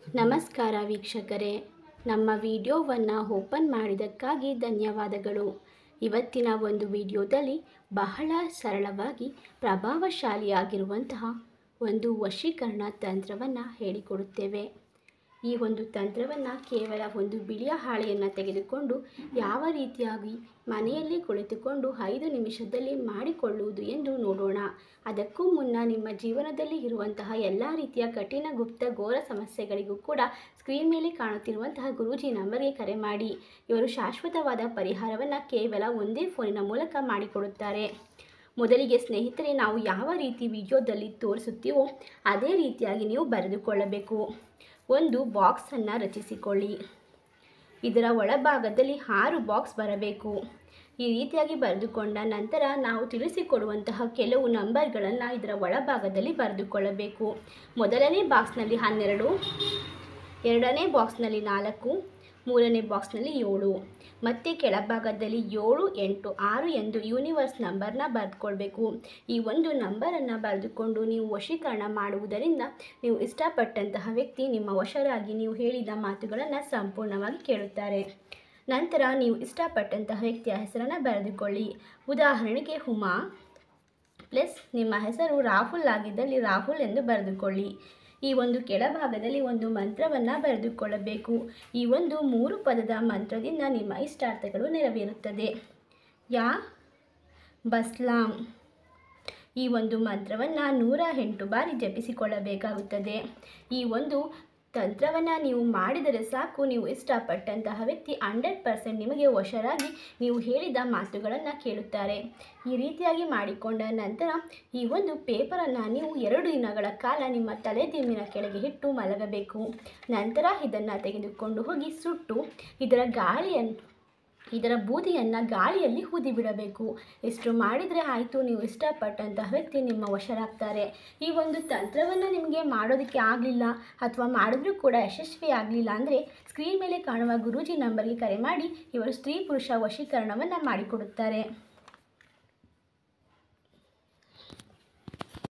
ನಮಸ್ಕಾರ ವೀಕ್ಷಕರೇ ನಮ್ಮ ವಿಡಿಯೋವನ್ನು ಓಪನ್ ಮಾಡಿದ್ದಕ್ಕಾಗಿ ಧನ್ಯವಾದಗಳು ಇವತ್ತಿನ ಒಂದು ವಿಡಿಯೋದಲ್ಲಿ ಬಹಳ ಸರಳವಾಗಿ ಪ್ರಭಾವಶಾಲಿಯಾಗಿರುವಂತಹ ಒಂದು ವಶೀಕರಣ ತಂತ್ರವನ್ನು ಹೇಳಿಕೊಡುತ್ತೇವೆ ಈ ಒಂದು ತಂತ್ರವನ್ನು ಕೇವಲ ಒಂದು ಬಿಳಿಯ ಹಾಳೆಯನ್ನು ತೆಗೆದುಕೊಂಡು ಯಾವ ರೀತಿಯಾಗಿ ಮನೆಯಲ್ಲಿ ಕುಳಿತುಕೊಂಡು ಐದು ನಿಮಿಷದಲ್ಲಿ ಮಾಡಿಕೊಳ್ಳುವುದು ಎಂದು ನೋಡೋಣ ಅದಕ್ಕೂ ಮುನ್ನ ನಿಮ್ಮ ಜೀವನದಲ್ಲಿ ಇರುವಂತಹ ಎಲ್ಲ ರೀತಿಯ ಕಠಿಣ ಗುಪ್ತ ಘೋರ ಸಮಸ್ಯೆಗಳಿಗೂ ಕೂಡ ಸ್ಕ್ರೀನ್ ಮೇಲೆ ಕಾಣುತ್ತಿರುವಂತಹ ಗುರೂಜಿ ನಂಬರ್ಗೆ ಕರೆ ಮಾಡಿ ಇವರು ಶಾಶ್ವತವಾದ ಪರಿಹಾರವನ್ನು ಕೇವಲ ಒಂದೇ ಫೋನಿನ ಮೂಲಕ ಮಾಡಿಕೊಡುತ್ತಾರೆ ಮೊದಲಿಗೆ ಸ್ನೇಹಿತರೆ ನಾವು ಯಾವ ರೀತಿ ವಿಡಿಯೋದಲ್ಲಿ ತೋರಿಸುತ್ತೀವೋ ಅದೇ ರೀತಿಯಾಗಿ ನೀವು ಬರೆದುಕೊಳ್ಳಬೇಕು ಒಂದು ಬಾಕ್ಸನ್ನು ರಚಿಸಿಕೊಳ್ಳಿ ಇದರ ಒಳಭಾಗದಲ್ಲಿ ಆರು ಬಾಕ್ಸ್ ಬರಬೇಕು ಈ ರೀತಿಯಾಗಿ ಬರೆದುಕೊಂಡ ನಂತರ ನಾವು ತಿಳಿಸಿಕೊಡುವಂತಹ ಕೆಲವು ನಂಬರ್ಗಳನ್ನು ಇದರ ಒಳಭಾಗದಲ್ಲಿ ಬರೆದುಕೊಳ್ಳಬೇಕು ಮೊದಲನೇ ಬಾಕ್ಸ್ನಲ್ಲಿ ಹನ್ನೆರಡು ಎರಡನೇ ಬಾಕ್ಸ್ನಲ್ಲಿ ನಾಲ್ಕು ಮೂರನೇ ಬಾಕ್ಸ್ನಲ್ಲಿ ಏಳು ಮತ್ತು ಕೆಳಭಾಗದಲ್ಲಿ ಏಳು ಎಂಟು ಆರು ಎಂದು ಯೂನಿವರ್ಸ್ ನಂಬರ್ನ ಬರೆದುಕೊಳ್ಬೇಕು ಈ ಒಂದು ನಂಬರನ್ನು ಬರೆದುಕೊಂಡು ನೀವು ವಶೀಕರಣ ಮಾಡುವುದರಿಂದ ನೀವು ಇಷ್ಟಪಟ್ಟಂತಹ ವ್ಯಕ್ತಿ ನಿಮ್ಮ ವಶರಾಗಿ ನೀವು ಹೇಳಿದ ಮಾತುಗಳನ್ನು ಸಂಪೂರ್ಣವಾಗಿ ಕೇಳುತ್ತಾರೆ ನಂತರ ನೀವು ಇಷ್ಟಪಟ್ಟಂತಹ ವ್ಯಕ್ತಿಯ ಹೆಸರನ್ನು ಬರೆದುಕೊಳ್ಳಿ ಉದಾಹರಣೆಗೆ ಹುಮಾ ಪ್ಲಸ್ ನಿಮ್ಮ ಹೆಸರು ರಾಹುಲ್ ಆಗಿದ್ದಲ್ಲಿ ರಾಹುಲ್ ಎಂದು ಬರೆದುಕೊಳ್ಳಿ ಈ ಒಂದು ಕೆಳಭಾಗದಲ್ಲಿ ಒಂದು ಮಂತ್ರವನ್ನು ಬರೆದುಕೊಳ್ಳಬೇಕು ಈ ಒಂದು ಮೂರು ಪದದ ಮಂತ್ರದಿಂದ ನಿಮ್ಮ ಇಷ್ಟಾರ್ಥಗಳು ನೆರವೇರುತ್ತದೆ ಯಾ ಬಸ್ಲಾಂ ಈ ಒಂದು ಮಂತ್ರವನ್ನು ನೂರ ಎಂಟು ಬಾರಿ ಜಪಿಸಿಕೊಳ್ಳಬೇಕಾಗುತ್ತದೆ ಈ ಒಂದು ತಂತ್ರವನ್ನು ನೀವು ಮಾಡಿದರೆ ಸಾಕು ನೀವು ಇಷ್ಟಪಟ್ಟಂತಹ ವ್ಯಕ್ತಿ ಹಂಡ್ರೆಡ್ ಪರ್ಸೆಂಟ್ ನಿಮಗೆ ವಶರಾಗಿ ನೀವು ಹೇಳಿದ ಮಾತುಗಳನ್ನು ಕೇಳುತ್ತಾರೆ ಈ ರೀತಿಯಾಗಿ ಮಾಡಿಕೊಂಡ ನಂತರ ಈ ಒಂದು ಪೇಪರನ್ನು ನೀವು ಎರಡು ದಿನಗಳ ಕಾಲ ನಿಮ್ಮ ತಲೆದಿಂಬಿನ ಕೆಳಗೆ ಇಟ್ಟು ಮಲಗಬೇಕು ನಂತರ ಇದನ್ನು ತೆಗೆದುಕೊಂಡು ಹೋಗಿ ಸುಟ್ಟು ಇದರ ಗಾಳಿಯನ್ನು ಇದರ ಬೂದಿಯನ್ನು ಗಾಳಿಯಲ್ಲಿ ಊದಿ ಬಿಡಬೇಕು ಇಷ್ಟು ಮಾಡಿದರೆ ಆಯಿತು ನೀವು ಇಷ್ಟಪಟ್ಟಂತಹ ವ್ಯಕ್ತಿ ನಿಮ್ಮ ವಶರಾಗ್ತಾರೆ ಈ ಒಂದು ತಂತ್ರವನ್ನು ನಿಮಗೆ ಮಾಡೋದಕ್ಕೆ ಆಗಲಿಲ್ಲ ಅಥವಾ ಮಾಡಿದ್ರೂ ಕೂಡ ಯಶಸ್ವಿ ಆಗಲಿಲ್ಲ ಅಂದರೆ ಸ್ಕ್ರೀನ್ ಮೇಲೆ ಕಾಣುವ ಗುರೂಜಿ ನಂಬರ್ಗೆ ಕರೆ ಮಾಡಿ ಇವರು ಸ್ತ್ರೀ ಪುರುಷ ವಶೀಕರಣವನ್ನು ಮಾಡಿಕೊಡುತ್ತಾರೆ